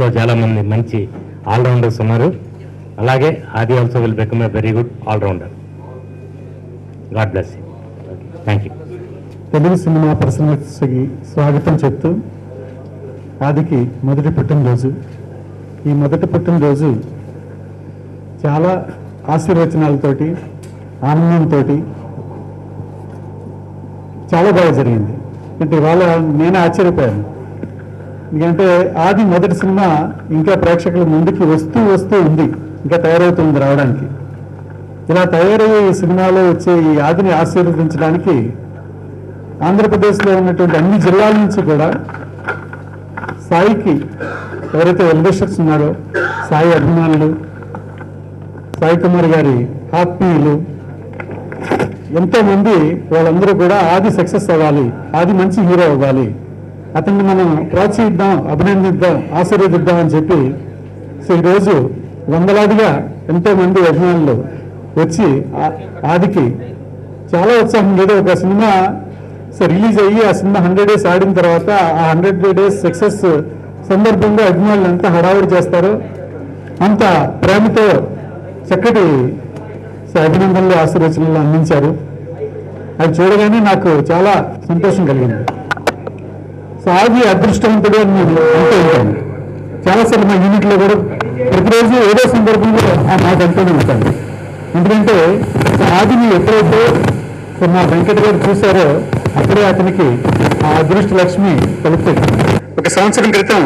సినిమాలో చాలా మంది మంచి ఆల్రౌండర్స్ ఉన్నారు అలాగే Aadi also will become a very good allrounder God bless you thank you Telugu cinema పరిశ్రమకి స్వాగతం చెప్తూ ఆదికి మొదటి పుట్టినరోజు ఈ మొదటి పుట్టినరోజు చాలా ఆశీర్వచనాలతోటి ఆనందంతో చాలా బాగా జరిగింది అంటే ఇవాళ నేను ఆశ్చర్యపోయాను ఎందుకంటే ఆది మొదటి సినిమా ఇంకా ప్రేక్షకుల ముందుకి వస్తూ వస్తూ ఉంది ఇంకా తయారవుతుంది రావడానికి ఇలా తయారయ్యే ఈ సినిమాలో వచ్చే ఈ ఆదిని ఆశీర్వదించడానికి ఆంధ్రప్రదేశ్లో ఉన్నటువంటి అన్ని జిల్లాల నుంచి కూడా సాయికి ఎవరైతే వెల్విషర్స్ ఉన్నారో సాయి అభిమానులు సాయి కుమార్ గారి ఆత్మీయులు ఎంతో మంది వాళ్ళందరూ కూడా ఆది సక్సెస్ అవ్వాలి ఆది మంచి హీరో అవ్వాలి అతన్ని మనం ప్రోత్సహిద్దాం అభినందిద్దాం ఆశీర్వదిద్దాం అని చెప్పి సో ఈరోజు వందలాదిగా ఎంతో మంది అభిమానులు వచ్చి ఆ- ఆదికి చాలా ఉత్సాహం లేదు ఒక సినిమా సో రిలీజ్ అయ్యి ఆ సినిమా హండ్రెడ్ డేస్ ఆడిన తర్వాత ఆ హండ్రెడ్ డేస్ సక్సెస్ సందర్భంగా అభిమానులు ఎంత హడావుడి చేస్తారో అంత ప్రేమతో చక్కటి సో అభినందనలు ఆశీర్వచనలు అందించారు అది చూడగానే నాకు చాలా సంతోషం కలిగింది సో ఆది అదృష్టవంతుడు అని నేను అంటూ ఉంటాను చాలాసార్లు మా యూనిట్లో కూడా ప్రతిరోజు ఏదో సందర్భంలో ఆ మాట అంటూనే ఉంటాను ఎందుకంటే సో ఆదిని ఎప్పుడైతే సో మా వెంకట గారు చూశారో అప్పుడే అతనికి ఆ అదృష్ట లక్ష్మి కలుపుతుంది ఒక సంవత్సరం క్రితం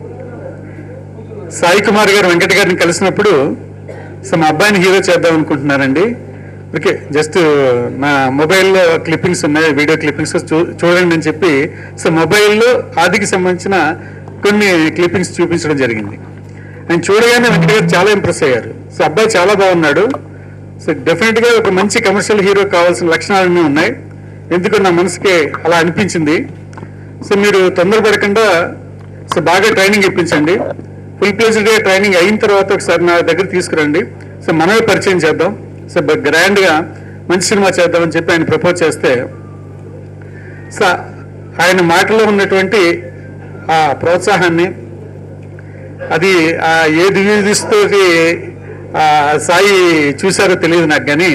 సాయి కుమార్ గారు వెంకట గారిని కలిసినప్పుడు సో మా అబ్బాయిని హీరో చేద్దాం అనుకుంటున్నారండి ఓకే జస్ట్ నా మొబైల్లో క్లిప్పింగ్స్ ఉన్నాయి వీడియో క్లిప్పింగ్స్ చూ చూడండి అని చెప్పి సో మొబైల్లో ఆదికి సంబంధించిన కొన్ని క్లిప్పింగ్స్ చూపించడం జరిగింది ఆయన చూడగానే వెంకట గారు చాలా ఇంప్రెస్ అయ్యారు సో అబ్బాయి చాలా బాగున్నాడు సో డెఫినెట్గా ఒక మంచి కమర్షియల్ హీరో కావాల్సిన లక్షణాలన్నీ ఉన్నాయి ఎందుకు నా మనసుకి అలా అనిపించింది సో మీరు తొందరపడకుండా సో బాగా ట్రైనింగ్ ఇప్పించండి ఫుల్ ప్లేస్డ్గా ట్రైనింగ్ అయిన తర్వాత ఒకసారి నా దగ్గర తీసుకురండి సో మనమే పరిచయం చేద్దాం సో గ్రాండ్గా మంచి సినిమా చేద్దామని చెప్పి ఆయన ప్రపోజ్ చేస్తే సో ఆయన మాటలో ఉన్నటువంటి ఆ ప్రోత్సాహాన్ని అది ఆ ఏ దివ్యదిస్తోటి ఆ సాయి చూశారో తెలియదు నాకు కానీ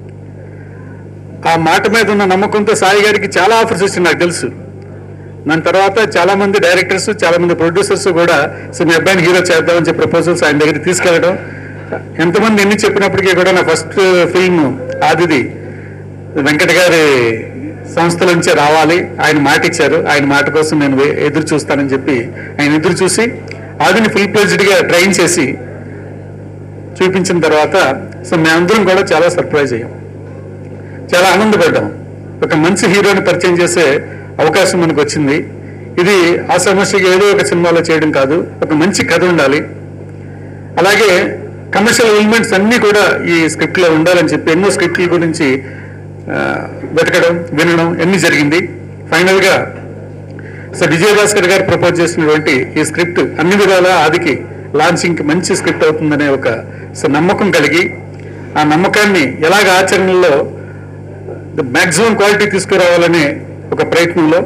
ఆ మాట మీద ఉన్న నమ్మకంతో సాయి గారికి చాలా ఆఫర్స్ వచ్చింది నాకు తెలుసు దాని తర్వాత చాలా మంది డైరెక్టర్స్ చాలా మంది ప్రొడ్యూసర్స్ కూడా సో మీ అబ్బాయిని హీరో చేద్దామని చెప్పి ప్రపోజల్స్ ఆయన దగ్గర తీసుకెళ్ళడం ఎంతమంది ఎన్ని చెప్పినప్పటికీ కూడా నా ఫస్ట్ ఫిల్మ్ ఆదిది వెంకట గారి సంస్థల నుంచే రావాలి ఆయన మాట ఇచ్చారు ఆయన మాట కోసం నేను వే- ఎదురు చూస్తానని చెప్పి ఆయన ఎదురు చూసి ఆదిని ఫుల్ ప్లేజ్డ్గా ట్రైన్ చేసి చూపించిన తర్వాత సో మేమందరం కూడా చాలా సర్ప్రైజ్ అయ్యాం చాలా ఆనందపడ్డాం ఒక మంచి హీరోని పరిచయం చేసే అవకాశం మనకు వచ్చింది ఇది ఆ సమస్యకి ఏదో ఒక సినిమాలో చేయడం కాదు ఒక మంచి కథ ఉండాలి అలాగే కమర్షియల్ ఎలిమెంట్స్ అన్నీ కూడా ఈ స్క్రిప్ట్లో ఉండాలని చెప్పి ఎన్నో స్క్రిప్ట్ల గురించి ఆ, వెతకడం వినడం ఎన్ని జరిగింది ఫైనల్గా సో విజయభాస్కర్ గారు ప్రపోజ్ చేసినటువంటి ఈ స్క్రిప్ట్ అన్ని విధాలా ఆదికి లాంచింగ్కి మంచి స్క్రిప్ట్ అవుతుందనే ఒక సో నమ్మకం కలిగి ఆ నమ్మకాన్ని ఎలాగ ఆచరణలో మ్యాక్సిమం క్వాలిటీ తీసుకురావాలనే ఒక ప్రయత్నంలో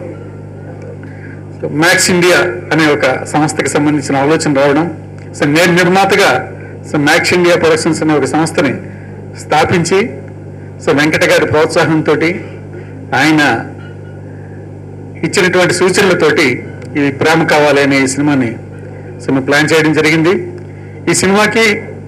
మ్యాక్స్ ఇండియా అనే ఒక సంస్థకి సంబంధించిన ఆలోచన రావడం సో నేను నిర్మాతగా సో మ్యాక్స్ ఇండియా ప్రొడక్షన్స్ అనే ఒక సంస్థని స్థాపించి సో వెంకట గారి ప్రోత్సాహంతో ఆయన ఇచ్చినటువంటి సూచనలతోటి ఈ ప్రేమ కావాలి అనే ఈ సినిమాని సో మేము ప్లాన్ చేయడం జరిగింది ఈ సినిమాకి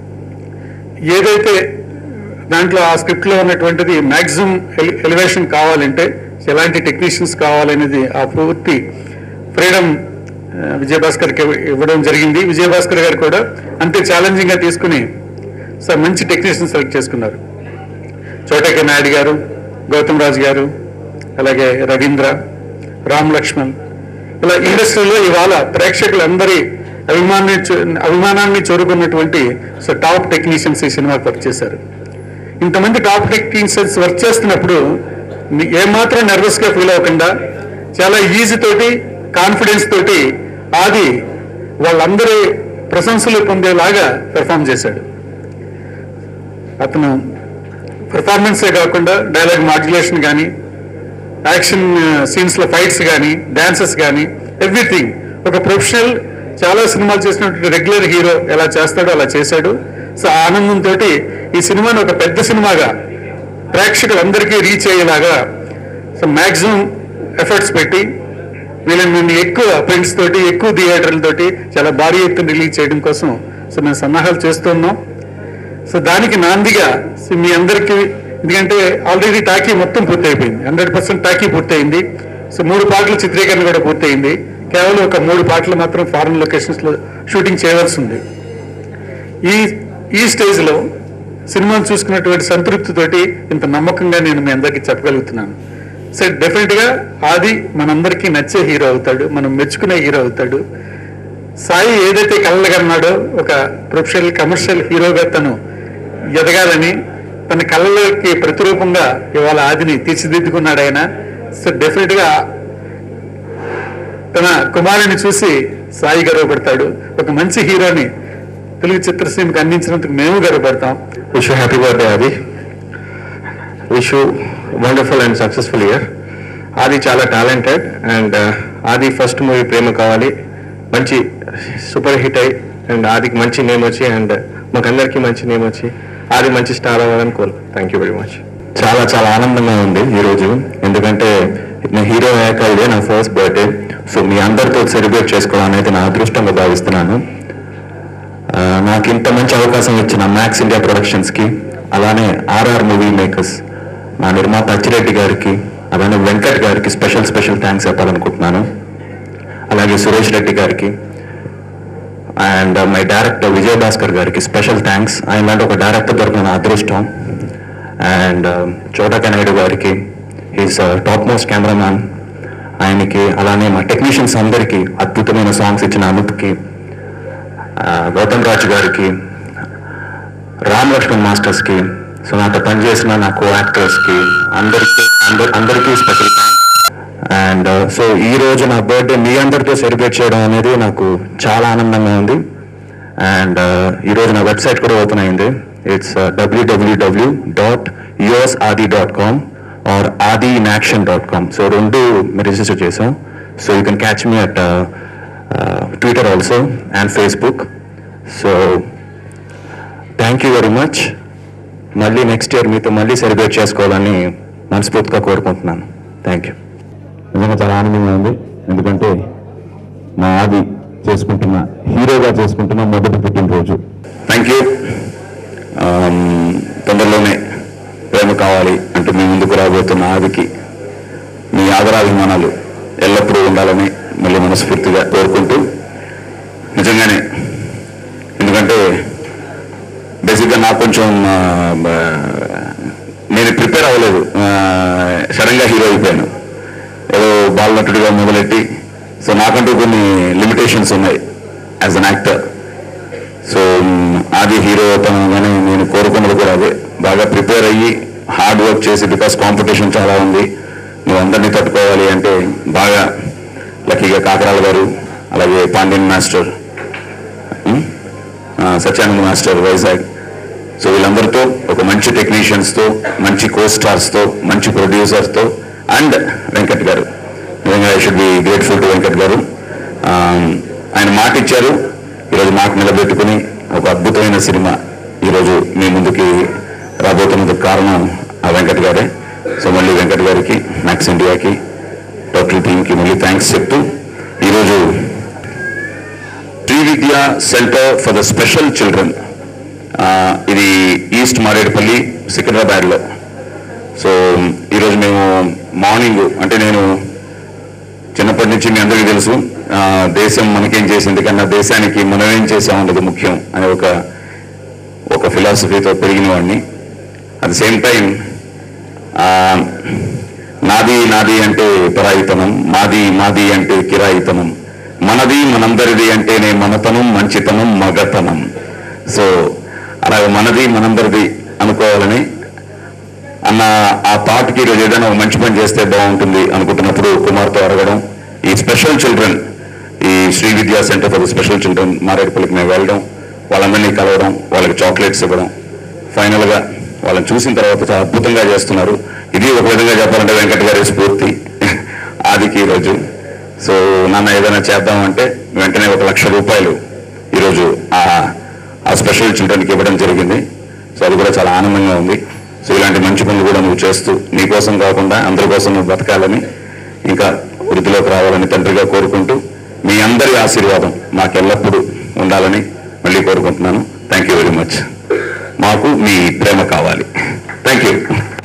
ఏదైతే దాంట్లో ఆ స్క్రిప్ట్లో ఉన్నటువంటిది మ్యాక్సిమం ఎలివేషన్ కావాలంటే ఎలాంటి టెక్నీషియన్స్ కావాలనేది ఆ పూర్తి ఫ్రీడమ్ విజయభాస్కర్కి ఇవ్వడం జరిగింది విజయభాస్కర్ గారు కూడా అంతే ఛాలెంజింగ్గా తీసుకుని సార్ మంచి టెక్నీషియన్ సెలెక్ట్ చేసుకున్నారు చోటకే నాయుడు గారు గౌతమ్ రాజు గారు అలాగే రవీంద్ర రామ్ లక్ష్మణ్ ఇలా ఇండస్ట్రీలో ఇవాళ ప్రేక్షకులందరి అభిమానాన్ని చూ- అభిమానాన్ని చూరుకున్నటువంటి సో టాప్ టెక్నీషియన్స్ ఈ సినిమాకి వర్క్ చేశారు ఇంతమంది టాప్ టెక్నీషియన్స్ వర్క్ చేస్తున్నప్పుడు మీ- ఏమాత్రం నర్వస్గా ఫీల్ అవ్వకుండా చాలా ఈజీ తోటి కాన్ఫిడెన్స్ తోటి ఆది వాళ్ళందరి ప్రశంసలు పొందేలాగా పెర్ఫామ్ చేశాడు అతను పెర్ఫార్మెన్సే కాకుండా డైలాగ్ మాడ్యులేషన్ కానీ యాక్షన్ సీన్స్లో ఫైట్స్ కానీ డాన్సెస్ కానీ ఎవ్రీథింగ్ ఒక ప్రొఫెషనల్ చాలా సినిమాలు చేసినటువంటి రెగ్యులర్ హీరో ఎలా చేస్తాడో అలా చేశాడు సో ఆ ఆనందంతో ఈ సినిమాని ఒక పెద్ద సినిమాగా ప్రేక్షకులందరికీ రీచ్ అయ్యేలాగా సో మ్యాక్సిమం ఎఫర్ట్స్ పెట్టి వీళ్ళని మేము ఎక్కువ ఫ్రెండ్స్ తోటి ఎక్కువ థియేటర్లతోటి చాలా భారీ ఎత్తున రిలీజ్ చేయడం కోసం సో మేము సన్నాహాలు చేస్తున్నాం సో దానికి నాందిగా సో మీ అందరికీ ఎందుకంటే ఆల్రెడీ టాకీ మొత్తం పూర్తయిపోయింది హండ్రెడ్ పర్సెంట్ టాకీ పూర్తయింది సో మూడు పాటల చిత్రీకరణ కూడా పూర్తయింది కేవలం ఒక మూడు పాటలు మాత్రం ఫారెన్ లొకేషన్స్ లో షూటింగ్ చేయవలసి ఉంది ఈ ఈ స్టేజ్లో సినిమాను చూసుకున్నటువంటి సంతృప్తితోటి ఇంత నమ్మకంగా నేను మీ అందరికీ చెప్పగలుగుతున్నాను సో డెఫినెట్గా ఆది మనందరికీ నచ్చే హీరో అవుతాడు మనం మెచ్చుకునే హీరో అవుతాడు సాయి ఏదైతే కలలుగన్నాడో ఒక ప్రొఫెషనల్ కమర్షియల్ హీరోగా తను ఎదగాలని తన కళలోకి ప్రతిరూపంగా ఇవాళ ఆదిని తీర్చిదిద్దుకున్నాడు ఆయన సో డెఫినెట్గా తన కుమారుని చూసి సాయి గర్వపడతాడు ఒక మంచి హీరోని తెలుగు చిత్రసీమకు అందించినందుకు మేము గర్వపడతాం wish you happy birthday Aadi wish you wonderful and successful year Aadi చాలా talented and Aadi first movie Prema Kavali మంచి సూపర్ హిట్ అయ్యి అండ్ ఆదికి మంచి నేమ్ వచ్చి అండ్ మాకందరికీ మంచి నేమ్ వచ్చి ఆది మంచి స్టార్ అవ్వాలని కోరు థ్యాంక్ యూ వెరీ మచ్ చాలా చాలా ఆనందంగా ఉంది ఈరోజు ఎందుకంటే నేను హీరో అయ్యాక ఇదే నా ఫస్ట్ బర్త్డే సో మీ అందరితో సెలబ్రేట్ చేసుకోవడం అనేది నా అదృష్టంగా భావిస్తున్నాను ఆ, నాకు ఇంత మంచి అవకాశం ఇచ్చిన మ్యాక్స్ ఇండియా ప్రొడక్షన్స్ కి అలానే ఆర్ఆర్ మూవీ మేకర్స్ నా నిర్మాత అచ్చిరెడ్డి గారికి అలానే వెంకట్ గారికి స్పెషల్ స్పెషల్ థ్యాంక్స్ చెప్పాలనుకుంటున్నాను అలాగే సురేష్ రెడ్డి గారికి and my director Vijay Bhaskar గారికి స్పెషల్ థ్యాంక్స్ ఆయన లాంటి ఒక డైరెక్టర్ దొరికిన నా అదృష్టం అండ్ చోటక నాయుడు గారికి ఈజ్ టాప్ మోస్ట్ కెమెరామ్యాన్ ఆయనకి అలానే మా టెక్నీషియన్స్ అందరికీ అద్భుతమైన సాంగ్స్ ఇచ్చిన అనుప్కి ఆ, గౌతమ్ రాజు గారికి రామ్ లక్ష్మణ్ మాస్టర్స్కి సో నాతో పనిచేసిన నా కో యాక్టర్స్కి అందరికీ అందరి అందరికీ స్పెషల్ అండ్ సో ఈ రోజు నా బర్త్డే మీ అందరితో సెలబ్రేట్ చేయడం అనేది నాకు చాలా ఆనందంగా ఉంది అండ్ ఈ రోజు నా వెబ్సైట్ కూడా ఓపెన్ అయింది ఇట్స్ డబ్ల్యూడబ్ల్యూడబ్ల్యూ dot US Aadi dot com or Aadi in action dot com so రెండు రిజిస్టర్ చేసాం so you can catch me at Twitter also and Facebook so thank you very much మళ్ళీ నెక్స్ట్ ఇయర్ మీతో మళ్ళీ celebrate చేసుకోవాలని మనస్ఫూర్తిగా కోరుకుంటున్నాను థ్యాంక్ యూ నిజంగా చాలా ఆనందంగా ఉంది ఎందుకంటే మా ఆది చేసుకుంటున్న హీరోగా చేసుకుంటున్న మొదటి పుట్టినరోజు థ్యాంక్ యూ తొందరలోనే ప్రేమ కావాలి అంటూ మీ ముందుకు రాబోతున్న ఆదికి మీ ఆదరాభిమానాలు ఎల్లప్పుడూ ఉండాలని మళ్ళీ మనస్ఫూర్తిగా కోరుకుంటూ నిజంగానే ఎందుకంటే బేసిక్గా నాకు కొంచెం ఆ, బ- నేను ప్రిపేర్ అవ్వలేదు సడన్గా హీరో అయిపోయాను ఏదో బాలనటుడిగా మొదలెట్టి సో నాకంటూ కొన్ని లిమిటేషన్స్ ఉన్నాయి as an actor so hmm, Aadi hero అవుతానగానే నేను కోరుకున్నది కూడా అదే బాగా ప్రిపేర్ అయ్యి హార్డ్ వర్క్ చేసి బికాస్ కాంపిటీషన్ చాలా ఉంది నువ్వు అందరినీ తట్టుకోవాలి అంటే బాగా లక్కీగా కాకరాల గారు అలాగే పాండ్యన్ మాస్టర్ మ్, ఆ, సత్యానంద్ మాస్టర్ వైజాగ్ సో వీళ్ళందరితో ఒక మంచి టెక్నీషియన్స్తో మంచి కో స్టార్స్తో మంచి ప్రొడ్యూసర్స్తో అండ్ వెంకట్ గారు నిజంగా I should be grateful to Venkat garu ఆ, ఆయన మాట ఇచ్చారు ఈరోజు మాట నిలబెట్టుకుని ఒక అద్భుతమైన సినిమా ఈరోజు మీ ముందుకి రాబోతున్నందుకు కారణం ఆ వెంకట్ గారే సో మళ్ళీ వెంకట్ గారికి మ్యాక్స్ ఇండియాకి టోటల్ టీంకి మళ్ళీ థ్యాంక్స్ చెప్తూ ఈరోజు Srividya centre for the special children ఇది ఈస్ట్ మారేడుపల్లి సికింద్రాబాద్లో సో ఈరోజు మేము మార్నింగ్ అంటే నేను చిన్నప్పటి నుంచి మీ అందరికీ తెలుసు ఆ, దేశం మనకేం చేసింది కన్నా దేశానికి మనం ఏం చేసామన్నది ముఖ్యం అనే ఒక ఒక ఫిలాసఫీతో పెరిగిన వాడిని అట్ ద సేమ్ టైం నాది నాది అంటే పరాయితనం మాది మాది అంటే కిరాయితనం మనది మనందరిది అంటేనే మనతనం మంచితనం మగతనం సో అలాగే మనది మనందరిది అనుకోవాలని అన్న ఆ థాట్కి ఈరోజు ఏదైనా ఒక మంచి పని చేస్తే బాగుంటుంది అనుకుంటున్నప్పుడు కుమార్తో అడగడం ఈ స్పెషల్ చిల్డ్రన్ ఈ Sri Vidya centre for the special children మారేడుపల్లికి మేము వెళ్ళడం వాళ్ళందరినీ కలవడం వాళ్ళకి చాక్లెట్స్ ఇవ్వడం ఫైనల్గా వాళ్ళని చూసిన తర్వాత చాలా అద్భుతంగా చేస్తున్నారు ఇది ఒక విధంగా చెప్పాలంటే వెంకట గారి స్ఫూర్తి ఆదికి ఈరోజు సో నాన్న ఏదైనా చేద్దామంటే వెంటనే ఒక లక్ష రూపాయలు ఈరోజు ఆ ఆ స్పెషల్ చిల్డ్రన్కి ఇవ్వడం జరిగింది సో అది కూడా చాలా ఆనందంగా ఉంది సో ఇలాంటి మంచి పనులు కూడా నువ్వు చేస్తూ నీ కోసం కాకుండా అందరి కోసం నువ్వు బతకాలని ఇంకా వృద్ధిలోకి రావాలని తండ్రిగా కోరుకుంటూ మీ అందరి ఆశీర్వాదం మాకు ఎల్లప్పుడూ ఉండాలని మళ్ళీ కోరుకుంటున్నాను థ్యాంక్ యూ వెరీ మచ్ మాకు మీ ప్రేమ కావాలి థ్యాంక్ యూ